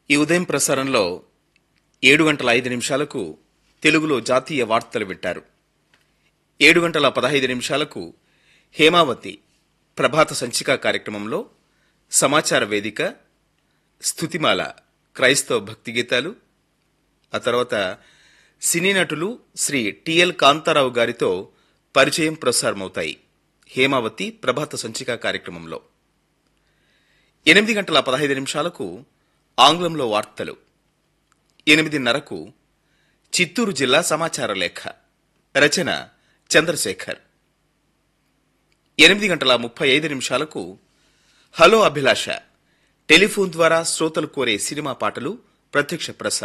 ఈ ఉదయం ప్రసారంలో ఏడు గంటల ఐదు నిమిషాలకు తెలుగులో జాతీయ వార్తలు వింటారు ఏడు గంటల పదహైదు నిమిషాలకు హేమావతి ప్రభాత సంచిక కార్యక్రమంలో సమాచార వేదిక స్థుతిమాల క్రైస్తవ భక్తి గీతాలు ఆ తర్వాత సినీ నటులు శ్రీ టిఎల్ కాంతారావు గారితో పరిచయం ప్రసారమవుతాయి హేమావతి ప్రభాత సంచిక కార్యక్రమంలో ఎనిమిది గంటల పదహైదు నిమిషాలకు ఆంగ్లంలో వార్తలు ఎనిమిదిన్నరకు చిత్తూరు జిల్లా సమాచార లేఖ రచన చంద్రశేఖర్ ఎనిమిది గంటల ముప్పై ఐదు నిమిషాలకు హలో అభిలాష టెలిఫోన్ ద్వారా శ్రోతలు కోరే సినిమా పాటలు ప్రత్యక్ష ప్రసారం